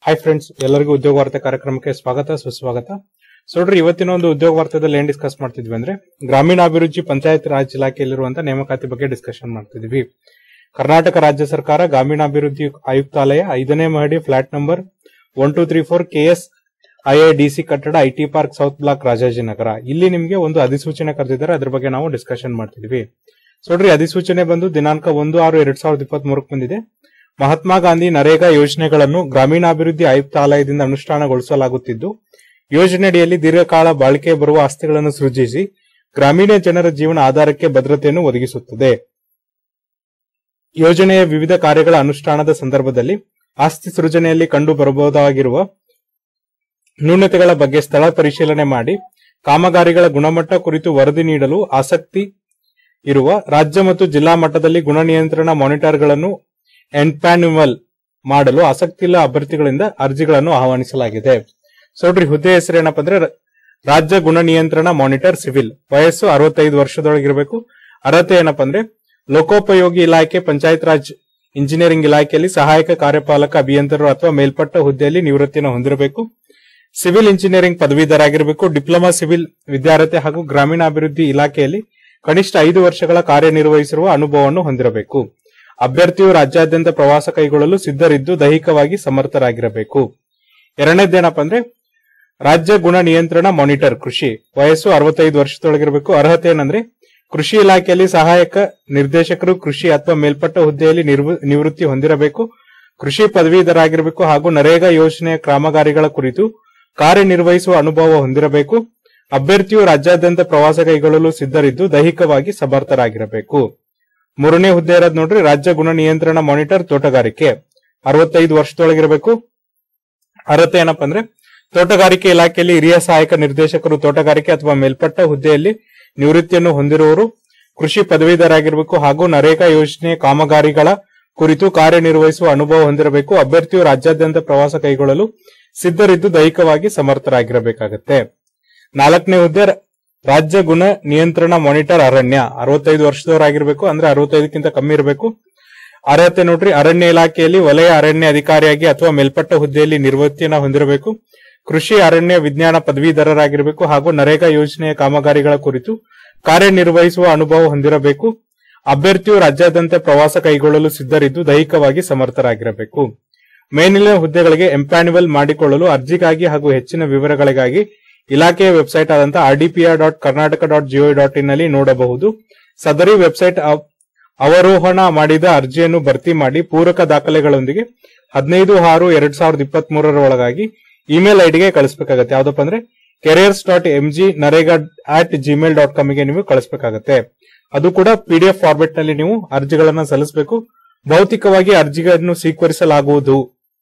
hi friends ಎಲ್ಲರಿಗೂ ಉದ್ಯೋಗ ವಾರ್ತೆ ಕಾರ್ಯಕ್ರಮಕ್ಕೆ ಸ್ವಾಗತ ಸುಸ್ವಾಗತ ಸೊ ನೋಡ್ರಿ ಇವತ್ತಿನ ಒಂದು ಉದ್ಯೋಗ ವಾರ್ತೆದಲ್ಲಿ ಏನ್ ಡಿಸ್ಕಸ್ ಮಾಡ್ತಿದ್ವಿ ಅಂದ್ರೆ ಗ್ರಾಮೀಣಾಭಿವೃದ್ಧಿ ಪಂಚಾಯತ್ ರಾಜ್ ಇಲಾಖೆಯಲ್ಲಿರುವಂತಹ ನೇಮಕಾತಿ ಬಗ್ಗೆ ಡಿಸ್ಕಷನ್ ಮಾಡ್ತಿದ್ವಿ ಕರ್ನಾಟಕ ರಾಜ್ಯ ಸರ್ಕಾರ ಗ್ರಾಮೀಣಾಭಿವೃದ್ಧಿ ಆಯುಕ್ತಾಲಯ ಐದನೇ ಮಹಡಿ flat number one two three four KS IIDC ಕಟ್ಟಡ IT park south block Rajajinagar ಇಲ್ಲಿ ನಿಮಗೆ ಒಂದು ಅಧಿಸೂಚನೆ ಕರೆದಿದ್ದಾರೆ ಅದ್ರ ಬಗ್ಗೆ ನಾವು ಡಿಸ್ಕಷನ್ ಮಾಡ್ತಿದ್ವಿ ಸೊ ನೋಡ್ರಿ ಅಧಿಸೂಚನೆ ಬಂದು ದಿನಾಂಕ ಒಂದು ಆರು ಎರಡ್ ಸಾವಿರದ ಇಪ್ಪತ್ತ್ ಮೂರಕ್ಕೆ ಬಂದಿದೆ ಮಹಾತ್ಮ ಗಾಂಧಿ ನರೇಗಾ ಯೋಜನೆಗಳನ್ನು ಗ್ರಾಮೀಣಾಭಿವೃದ್ಧಿ ಆಯುಕ್ತಾಲಯದಿಂದ ಅನುಷ್ಠಾನಗೊಳಿಸಲಾಗುತ್ತಿದ್ದು ಯೋಜನೆಯಡಿಯಲ್ಲಿ ದೀರ್ಘಕಾಲ ಬಾಳಿಕೆ ಬರುವ ಆಸ್ತಿಗಳನ್ನು ಸೃಜಿಸಿ ಗ್ರಾಮೀಣ ಜನರ ಜೀವನ ಆಧಾರಕ್ಕೆ ಭದ್ರತೆಯನ್ನು ಒದಗಿಸುತ್ತದೆ ಯೋಜನೆಯ ವಿವಿಧ ಕಾರ್ಯಗಳ ಅನುಷ್ಠಾನದ ಸಂದರ್ಭದಲ್ಲಿ ಆಸ್ತಿ ಸೃಜನೆಯಲ್ಲಿ ಕಂಡು ಬರಬಹುದಾಗಿರುವ ನ್ಯೂನತೆಗಳ ಬಗ್ಗೆ ಸ್ಥಳ ಪರಿಶೀಲನೆ ಮಾಡಿ ಕಾಮಗಾರಿಗಳ ಗುಣಮಟ್ಟ ಕುರಿತು ವರದಿ ನೀಡಲು ಆಸಕ್ತಿ ಇರುವ ರಾಜ್ಯ ಮತ್ತು ಜಿಲ್ಲಾ ಮಟ್ಟದಲ್ಲಿ ಗುಣ ನಿಯಂತ್ರಣ ಮಾನಿಟರ್ಗಳನ್ನು ಎನ್ಪ್ಯಾನ್ಯುವಲ್ ಮಾಡಲು ಆಸಕ್ತಿಯುಳ್ಳ ಅಭ್ಯರ್ಥಿಗಳಿಂದ ಅರ್ಜಿಗಳನ್ನು ಆಹ್ವಾನಿಸಲಾಗಿದೆ ಸೊ ನೋಡ್ರಿ ಹುದ್ದೆ ಹೆಸರು ಏನಪ್ಪ ಅಂದ್ರೆ ರ- ರಾಜ್ಯ ಗುಣ ನಿಯಂತ್ರಣ ಮಾನಿಟರ್ ಸಿವಿಲ್ ವಯಸ್ಸು ಅರವತ್ತೈದು ವರ್ಷದೊಳಗಿರಬೇಕು ಅರ್ಹತೆ ಏನಪ್ಪ ಅಂದ್ರೆ ಲೋಕೋಪಯೋಗಿ ಇಲಾಖೆ ಪಂಚಾಯತ್ ರಾಜ್ ಇಂಜಿನಿಯರಿಂಗ್ ಇಲಾಖೆಯಲ್ಲಿ ಸಹಾಯಕ ಕಾರ್ಯಪಾಲಕ ಅಭಿಯಂತರರು ಅಥವಾ ಮೇಲ್ಪಟ್ಟ ಹುದ್ದೆಯಲ್ಲಿ ನಿವೃತ್ತಿಯನ್ನು ಹೊಂದಿರಬೇಕು ಸಿವಿಲ್ ಇಂಜಿನಿಯರಿಂಗ್ ಪದವೀಧರ ಆಗಿರಬೇಕು ಡಿಪ್ಲೊಮಾ ಸಿವಿಲ್ ವಿದ್ಯಾರ್ಥಿ ಹಾಗೂ ಗ್ರಾಮೀಣಾಭಿವೃದ್ಧಿ ಇಲಾಖೆಯಲ್ಲಿ ಕನಿಷ್ಠ ಐದು ವರ್ಷಗಳ ಕಾರ್ಯನಿರ್ವಹಿಸಿರುವ ಅನುಭವವನ್ನು ಹೊಂದಿರಬೇಕು ಅಭ್ಯರ್ಥಿಯು ರಾಜ್ಯಾದ್ಯಂತ ಪ್ರವಾಸ ಕೈಗೊಳ್ಳಲು ಸಿದ್ಧರಿದ್ದು ದೈಹಿಕವಾಗಿ ಸಮರ್ಥರಾಗಿರಬೇಕು ಎರಡನೇದೇನಪ್ಪ ಅಂದ್ರೆ ರಾಜ್ಯ ಗುಣ ನಿಯಂತ್ರಣ ಮಾನಿಟರ್ ಕೃಷಿ ವಯಸ್ಸು ಅರವತ್ತೈದು ವರ್ಷದೊಳಗಿರಬೇಕು ಅರ್ಹತೆ ಏನಂದ್ರೆ ಕೃಷಿ ಇಲಾಖೆಯಲ್ಲಿ ಸಹಾಯಕ ನಿರ್ದೇಶಕರು ಕೃಷಿ ಅಥವಾ ಮೇಲ್ಪಟ್ಟ ಹುದ್ದೆಯಲ್ಲಿ ನಿರ್ವ- ನಿವೃತ್ತಿ ಹೊಂದಿರಬೇಕು ಕೃಷಿ ಪದವೀಧರಾಗಿರಬೇಕು ಹಾಗೂ ನರೇಗಾ ಯೋಜನೆಯ ಕಾಮಗಾರಿಗಳ ಕುರಿತು ಕಾರ್ಯನಿರ್ವಹಿಸುವ ಅನುಭವ ಹೊಂದಿರಬೇಕು ಅಭ್ಯರ್ಥಿಯು ರಾಜ್ಯಾದ್ಯಂತ ಪ್ರವಾಸ ಕೈಗೊಳ್ಳಲು ಸಿದ್ಧರಿದ್ದು ದೈಹಿಕವಾಗಿ ಸಮರ್ಥರಾಗಿರಬೇಕು ಮೂರನೇ ಹುದ್ದೆ ಇರೋದು ನೋಡ್ರಿ ರಾಜ್ಯ ಗುಣ ನಿಯಂತ್ರಣ ಮಾನಿಟರ್ ತೋಟಗಾರಿಕೆ ಅರವತ್ತೈದು ವರ್ಷದೊಳಗಿರಬೇಕು ಅರ್ಹತೆ ಏನಪ್ಪ ಅಂದ್ರೆ ತೋಟಗಾರಿಕೆ ಇಲಾಖೆಯಲ್ಲಿ ಹಿರಿಯ ಸಹಾಯಕ ನಿರ್ದೇಶಕರು ತೋಟಗಾರಿಕೆ ಅಥವಾ ಮೇಲ್ಪಟ್ಟ ಹುದ್ದೆಯಲ್ಲಿ ನಿವೃತ್ತಿಯನ್ನು ಹೊಂದಿರುವವರು ಕೃಷಿ ಪದವೀಧರಾಗಿರಬೇಕು ಹಾಗೂ ನರೇಗಾ ಯೋಜನೆಯ ಕಾಮಗಾರಿಗಳ ಕುರಿತು ಕಾರ್ಯನಿರ್ವಹಿಸುವ ಅನುಭವ ಹೊಂದಿರಬೇಕು ಅಭ್ಯರ್ಥಿಯು ರಾಜ್ಯಾದ್ಯಂತ ಪ್ರವಾಸ ಕೈಗೊಳ್ಳಲು ಸಿದ್ಧರಿದ್ದು ದೈಹಿಕವಾಗಿ ಸಮರ್ಥರಾಗಿರಬೇಕಾಗತ್ತೆ ನಾಲ್ಕನೇ ಹುದ್ದೆ ರ- ರಾಜ್ಯ ಗುಣ ನಿಯಂತ್ರಣ ಮಾನಿಟರ್ ಅರಣ್ಯ ಅರವತ್ತೈದು ವರ್ಷದವರಾಗಿರ್ಬೇಕು ಅಂದ್ರೆ ಅರವತ್ತೈದಕ್ಕಿಂತ ಕಮ್ಮಿ ಇರಬೇಕು ಅರ್ಹತೆ ನೋಡ್ರಿ ಅರಣ್ಯ ಇಲಾಖೆಯಲ್ಲಿ ವಲಯ ಅರಣ್ಯ ಅಧಿಕಾರಿಯಾಗಿ ಅಥವಾ ಮೇಲ್ಪಟ್ಟ ಹುದ್ದೆಯಲ್ಲಿ ನಿವೃತ್ತಿಯನ್ನು ಹೊಂದಿರಬೇಕು ಕೃಷಿ ಅರಣ್ಯ ವಿಜ್ಞಾನ ಪದವೀಧರರಾಗಿರಬೇಕು ಹಾಗೂ ನರೇಗಾ ಯೋಜನೆಯ ಕಾಮಗಾರಿಗಳ ಕುರಿತು ಕಾರ್ಯನಿರ್ವಹಿಸುವ ಅನುಭವ ಹೊಂದಿರಬೇಕು ಅಭ್ಯರ್ಥಿಯು ರಾಜ್ಯಾದ್ಯಂತ ಪ್ರವಾಸ ಕೈಗೊಳ್ಳಲು ಸಿದ್ಧರಿದ್ದು ದೈಹಿಕವಾಗಿ ಸಮರ್ಥರಾಗಿರಬೇಕು ಮೇಲಿನ ಹುದ್ದೆಗಳಿಗೆ ಎಂಪ್ಯಾನ್ಯುವಲ್ ಮಾಡಿಕೊಳ್ಳಲು ಅರ್ಜಿಗಾಗಿ ಹಾಗೂ ಹೆಚ್ಚಿನ ವಿವರಗಳಿಗಾಗಿ ಇಲಾಖೆಯ ವೆಬ್ಸೈಟ್ ಆದಂತಹ RDPR dot Karnataka dot GO dot in ನಲ್ಲಿ ನೋಡಬಹುದು ಸದರಿ ವೆಬ್ಸೈಟ್ ಅವ್- ಅವರೋಹಣ ಮಾಡಿದ ಅರ್ಜಿಯನ್ನು ಭರ್ತಿ ಮಾಡಿ ಪೂರಕ ದಾಖಲೆಗಳೊಂದಿಗೆ ಹದಿನೈದು ಆರು ಎರಡ್ ಸಾವಿರದ ಇಪ್ಪತ್ತ್ ಮೂರರ ಒಳಗಾಗಿ ಇಮೇಲ್ ಐಡಿಗೆ ಕಳಿಸಬೇಕಾಗತ್ತೆ ಯಾವ್ದಪ್ಪ ಅಂದ್ರೆ careers dot M G NREGA at Gmail dot com ಗೆ ನೀವು ಕಳಿಸಬೇಕಾಗತ್ತೆ ಅದು ಕೂಡ ಪಿಡಿಎಫ್ ಫಾರ್ಮೆಟ್ ನಲ್ಲಿ ನೀವು ಅರ್ಜಿಗಳನ್ನ ಸಲ್ಲಿಸಬೇಕು ಭೌತಿಕವಾಗಿ ಅರ್ಜಿಗಳನ್ನು ಸ್ವೀಕರಿಸಲಾಗುವುದು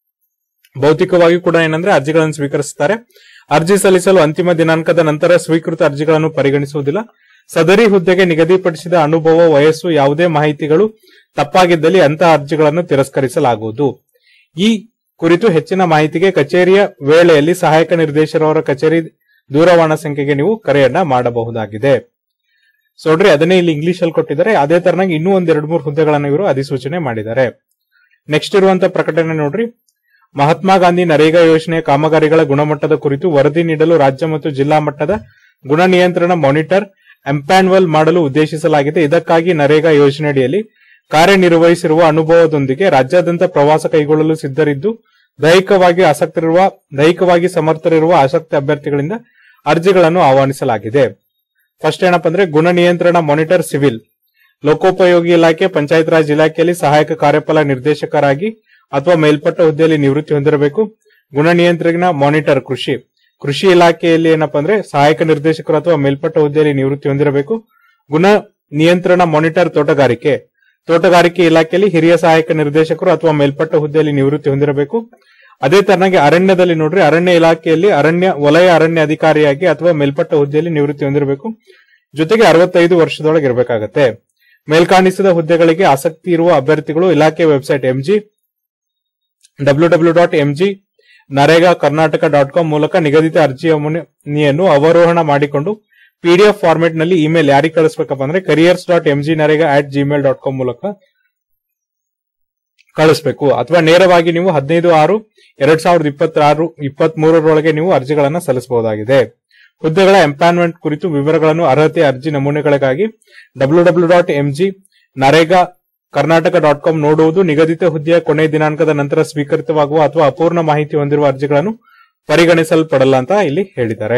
ಭೌತಿಕವಾಗಿ ಕೂಡ ಏನಂದ್ರೆ ಅರ್ಜಿಗಳನ್ನು ಸ್ವೀಕರಿಸುತ್ತಾರೆ ಅರ್ಜಿ ಸಲ್ಲಿಸಲು ಅಂತಿಮ ದಿನಾಂಕದ ನಂತರ ಸ್ವೀಕೃತ ಅರ್ಜಿಗಳನ್ನು ಪರಿಗಣಿಸುವುದಿಲ್ಲ ಸದರಿ ಹುದ್ದೆಗೆ ನಿಗದಿಪಡಿಸಿದ ಅನುಭವ ವಯಸ್ಸು ಯಾವುದೇ ಮಾಹಿತಿಗಳು ತಪ್ಪಾಗಿದ್ದಲ್ಲಿ ಅಂತಹ ಅರ್ಜಿಗಳನ್ನು ತಿರಸ್ಕರಿಸಲಾಗುವುದು ಈ ಕುರಿತು ಹೆಚ್ಚಿನ ಮಾಹಿತಿಗೆ ಕಚೇರಿಯ ವೇಳೆಯಲ್ಲಿ ಸಹಾಯಕ ನಿರ್ದೇಶಕರವರ ಕಚೇರಿ ದೂರವಾಣಿ ಸಂಖ್ಯೆಗೆ ನೀವು ಕರೆಯನ್ನ ಮಾಡಬಹುದಾಗಿದೆ ಸೊ ನೋಡ್ರಿ ಅದನ್ನೇ ಇಲ್ಲಿ ಇಂಗ್ಲಿಷ್ ಅಲ್ಲಿ ಕೊಟ್ಟಿದ್ದಾರೆ ಅದೇ ತರನಾಗಿ ಇನ್ನೂ ಒಂದ್ ಎರಡ್ ಮೂರು ಹುದ್ದೆಗಳನ್ನು ಇವರು ಅಧಿಸೂಚನೆ ಮಾಡಿದ್ದಾರೆ ನೆಕ್ಸ್ಟ್ ಇರುವಂತ ಪ್ರಕಟಣೆ ನೋಡ್ರಿ ಮಹಾತ್ಮ ಗಾಂಧಿ ನರೇಗಾ ಯೋಜನೆಯ ಕಾಮಗಾರಿಗಳ ಗುಣಮಟ್ಟದ ಕುರಿತು ವರದಿ ನೀಡಲು ರಾಜ್ಯ ಮತ್ತು ಜಿಲ್ಲಾ ಮಟ್ಟದ ಗುಣ ನಿಯಂತ್ರಣ ಮಾನಿಟರ್ ಎಂಪ್ಯಾನ್ವಲ್ ಮಾಡಲು ಉದ್ದೇಶಿಸಲಾಗಿದೆ ಇದಕ್ಕಾಗಿ ನರೇಗಾ ಯೋಜನೆಯಡಿಯಲ್ಲಿ ಕಾರ್ಯನಿರ್ವಹಿಸಿರುವ ಅನುಭವದೊಂದಿಗೆ ರಾಜ್ಯಾದ್ಯಂತ ಪ್ರವಾಸ ಕೈಗೊಳ್ಳಲು ಸಿದ್ಧರಿದ್ದು ದೈಹಿಕವಾಗಿ ಆಸಕ್ತರಿರುವ ದೈಹಿಕವಾಗಿ ಸಮರ್ಥರಿರುವ ಆಸಕ್ತ ಅಭ್ಯರ್ಥಿಗಳಿಂದ ಅರ್ಜಿಗಳನ್ನು ಆಹ್ವಾನಿಸಲಾಗಿದೆ ಫಸ್ಟ್ ಏನಪ್ಪ ಅಂದ್ರೆ ಗುಣ ನಿಯಂತ್ರಣ ಮಾನಿಟರ್ ಸಿವಿಲ್ ಲೋಕೋಪಯೋಗಿ ಇಲಾಖೆ ಪಂಚಾಯತ್ ರಾಜ್ ಇಲಾಖೆಯಲ್ಲಿ ಸಹಾಯಕ ಕಾರ್ಯಪಾಲ ನಿರ್ದೇಶಕರಾಗಿ ಅಥವಾ ಮೇಲ್ಪಟ್ಟ ಹುದ್ದೆಯಲ್ಲಿ ನಿವೃತ್ತಿ ಹೊಂದಿರಬೇಕು ಗುಣ ನಿಯಂತ್ರಣ ಮಾನಿಟರ್ ಕೃಷಿ ಕೃಷಿ ಇಲಾಖೆಯಲ್ಲಿ ಏನಪ್ಪಾ ಅಂದ್ರೆ ಸಹಾಯಕ ನಿರ್ದೇಶಕರು ಅಥವಾ ಮೇಲ್ಪಟ್ಟ ಹುದ್ದೆಯಲ್ಲಿ ನಿವೃತ್ತಿ ಹೊಂದಿರಬೇಕು ಗುಣ ನಿಯಂತ್ರಣ ಮಾನಿಟರ್ ತೋಟಗಾರಿಕೆ ತೋಟಗಾರಿಕೆ ಇಲಾಖೆಯಲ್ಲಿ ಹಿರಿಯ ಸಹಾಯಕ ನಿರ್ದೇಶಕರು ಅಥವಾ ಮೇಲ್ಪಟ್ಟ ಹುದ್ದೆಯಲ್ಲಿ ನಿವೃತ್ತಿ ಹೊಂದಿರಬೇಕು ಅದೇ ತರನಾಗಿ ಅರಣ್ಯದಲ್ಲಿ ನೋಡ್ರಿ ಅರಣ್ಯ ಇಲಾಖೆಯಲ್ಲಿ ಅರಣ್ಯ ವಲಯ ಅರಣ್ಯ ಅಧಿಕಾರಿಯಾಗಿ ಅಥವಾ ಮೇಲ್ಪಟ್ಟ ಹುದ್ದೆಯಲ್ಲಿ ನಿವೃತ್ತಿ ಹೊಂದಿರಬೇಕು ಜೊತೆಗೆ ಅರವತ್ತೈದು ವರ್ಷದೊಳಗೆ ಇರಬೇಕಾಗತ್ತೆ ಮೇಲ್ಕಾಣಿಸಿದ ಹುದ್ದೆಗಳಿಗೆ ಆಸಕ್ತಿ ಇರುವ ಅಭ್ಯರ್ಥಿಗಳು ಇಲಾಖೆ website MG W W dot MG NREGA Karnataka dot com ಮೂಲಕ ನಿಗದಿತ ಅರ್ಜಿಯ ಮುನಿಯನ್ನು ಅವರೋಹಣ ಮಾಡಿಕೊಂಡು ಪಿಡಿಎಫ್ ಫಾರ್ಮೆಟ್ ನಲ್ಲಿ ಇಮೇಲ್ ಯಾರಿಗೆ ಕಳಿಸಬೇಕಪ್ಪ ಅಂದ್ರೆ careers dot MG NREGA at Gmail dot com ಮೂಲಕ ಕಳಿಸ್ಬೇಕು ಅಥವಾ ನೇರವಾಗಿ ನೀವು ಹದಿನೈದು ಆರು ಎರಡ್ ಸಾವಿರದ ಇಪ್ಪತ್ತಾರು ಇಪ್ಪತ್ತ್ ಮೂರರೊಳಗೆ ನೀವು ಅರ್ಜಿಗಳನ್ನ ಸಲ್ಲಿಸಬಹುದಾಗಿದೆ ಹುದ್ದೆಗಳ ಎಂಪ್ಲಾಯ್ಮೆಂಟ್ ಕುರಿತು ವಿವರಗಳನ್ನು ಅರ್ಹತೆ ಅರ್ಜಿ ನಮೂನೆಗಳಿಗಾಗಿ W W dot MG NREGA Karnataka dot com ನೋಡುವುದು ನಿಗದಿತ ಹುದ್ದೆಯ ಕೊನೆಯ ದಿನಾಂಕದ ನಂತರ ಸ್ವೀಕೃತವಾಗುವ ಅಥವಾ ಅಪೂರ್ಣ ಮಾಹಿತಿ ಹೊಂದಿರುವ ಅರ್ಜಿಗಳನ್ನು ಪರಿಗಣಿಸಲ್ಪಡಲ್ಲ ಅಂತ ಇಲ್ಲಿ ಹೇಳಿದ್ದಾರೆ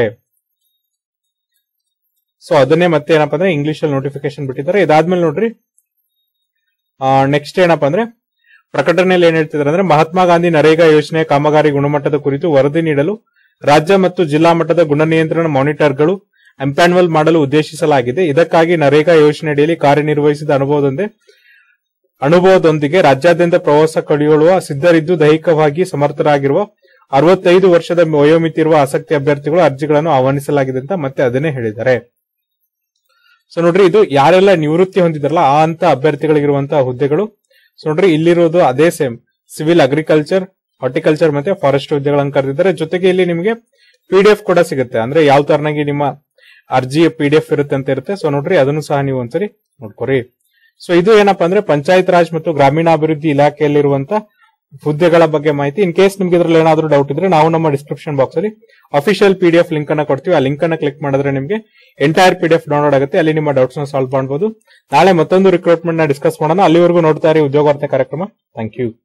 ಸೊ ಅದನ್ನೇ ಮತ್ತೆ ಏನಪ್ಪಾ ಅಂದ್ರೆ ಇಂಗ್ಲಿಷ್ ಅಲ್ಲಿ ನೋಟಿಫಿಕೇಶನ್ ಬಿಟ್ಟಿದ್ದಾರೆ ಇದಾದ್ಮೇಲೆ ನೋಡ್ರಿ ನೆಕ್ಸ್ಟ್ ಏನಪ್ಪಾ ಅಂದ್ರೆ ಪ್ರಕಟಣೆಯಲ್ಲಿ ಏನ್ ಹೇಳ್ತಿದ್ದಾರೆ ಅಂದ್ರೆ ಮಹಾತ್ಮ ಗಾಂಧಿ ನರೇಗಾ ಯೋಜನೆಯ ಕಾಮಗಾರಿ ಗುಣಮಟ್ಟದ ಕುರಿತು ವರದಿ ನೀಡಲು ರಾಜ್ಯ ಮತ್ತು ಜಿಲ್ಲಾ ಮಟ್ಟದ ಗುಣ ನಿಯಂತ್ರಣ ಮಾನಿಟರ್ಗಳು ಎಂಪ್ಯಾನ್ವಲ್ ಮಾಡಲು ಉದ್ದೇಶಿಸಲಾಗಿದೆ ಇದಕ್ಕಾಗಿ ನರೇಗಾ ಯೋಜನೆಯಡಿಯಲ್ಲಿ ಕಾರ್ಯನಿರ್ವಹಿಸಿದ ಅನುಭವದೊಂದಿಗೆ ಅನುಭವದೊಂದಿಗೆ ರಾಜ್ಯಾದ್ಯಂತ ಪ್ರವಾಸ ಕೈಗೊಳ್ಳುವ ಸಿದ್ಧರಿದ್ದು ದೈಹಿಕವಾಗಿ ಸಮರ್ಥರಾಗಿರುವ ಅರವತ್ತೈದು ವರ್ಷದ ವಯೋಮಿತಿ ಇರುವ ಆಸಕ್ತಿ ಅಭ್ಯರ್ಥಿಗಳು ಅರ್ಜಿಗಳನ್ನು ಆಹ್ವಾನಿಸಲಾಗಿದೆ ಅಂತ ಮತ್ತೆ ಅದನ್ನೇ ಹೇಳಿದ್ದಾರೆ ಸೊ ನೋಡ್ರಿ ಇದು ಯಾರೆಲ್ಲ ನಿವೃತ್ತಿ ಹೊಂದಿದಾರಲ್ಲ ಆ ಅಂತ ಅಭ್ಯರ್ಥಿಗಳಿಗಿರುವಂತಹ ಹುದ್ದೆಗಳು ಸೊ ನೋಡ್ರಿ ಇಲ್ಲಿರೋದು ಅದೇ ಸೇಮ್ ಸಿವಿಲ್ ಅಗ್ರಿಕಲ್ಚರ್ ಹಾರ್ಟಿಕಲ್ಚರ್ ಮತ್ತೆ ಫಾರೆಸ್ಟ್ ಹುದ್ದೆಗಳನ್ನು ಕರೆದಿದ್ದಾರೆ ಜೊತೆಗೆ ಇಲ್ಲಿ ನಿಮಗೆ ಪಿ ಡಿ ಎಫ್ ಕೂಡ ಸಿಗುತ್ತೆ ಅಂದ್ರೆ ಯಾವ ತರನಾಗಿ ನಿಮ್ಮ ಅರ್ಜಿ ಪಿ ಡಿ ಎಫ್ ಇರುತ್ತೆ ಅಂತ ಇರುತ್ತೆ ಸೊ ನೋಡ್ರಿ ಅದನ್ನು ಸಹ ನೀವು ಒಂದ್ಸರಿ ನೋಡ್ಕೊರಿ ಸೊ ಇದು ಏನಪ್ಪಾ ಅಂದ್ರೆ ಪಂಚಾಯತ್ ರಾಜ್ ಮತ್ತು ಗ್ರಾಮೀಣಾಭಿವೃದ್ಧಿ ಇಲಾಖೆಯಲ್ಲಿರುವಂತ ಹುದ್ದೆಗಳ ಬಗ್ಗೆ ಮಾಹಿತಿ ಇನ್ ಕೇಸ್ ನಿಮ್ಗೆ ಇದ್ರಲ್ಲಿ ಏನಾದ್ರೂ ಡೌಟ್ ಇದ್ರೆ ನಾವು ನಮ್ಮ ಡಿಸ್ಕ್ರಿಪ್ಷನ್ ಬಾಕ್ಸ್ ಅಲ್ಲಿ official P D F link ಅನ್ನ ಕೊಡ್ತೀವಿ ಆ ಲಿಂಕ್ ಅನ್ನ ಕ್ಲಿಕ್ ಮಾಡಿದ್ರೆ ನಿಮಗೆ entire P D F download ಆಗುತ್ತೆ ಅಲ್ಲಿ ನಿಮ್ಮ ಡೌಟ್ಸ್ ನ ಸಾಲ್ವ್ ಮಾಡಬಹುದು ನಾಳೆ ಮತ್ತೊಂದು ರಿಕ್ರೂಟ್ಮೆಂಟ್ ನ ಡಿಸ್ಕಸ್ ಮಾಡೋಣ ಅಲ್ಲಿವರೆಗೂ ನೋಡ್ತಾ ಇರಿ ಉದ್ಯೋಗಾರ್ಥ ಕಾರ್ಯಕ್ರಮ ಥ್ಯಾಂಕ್ ಯು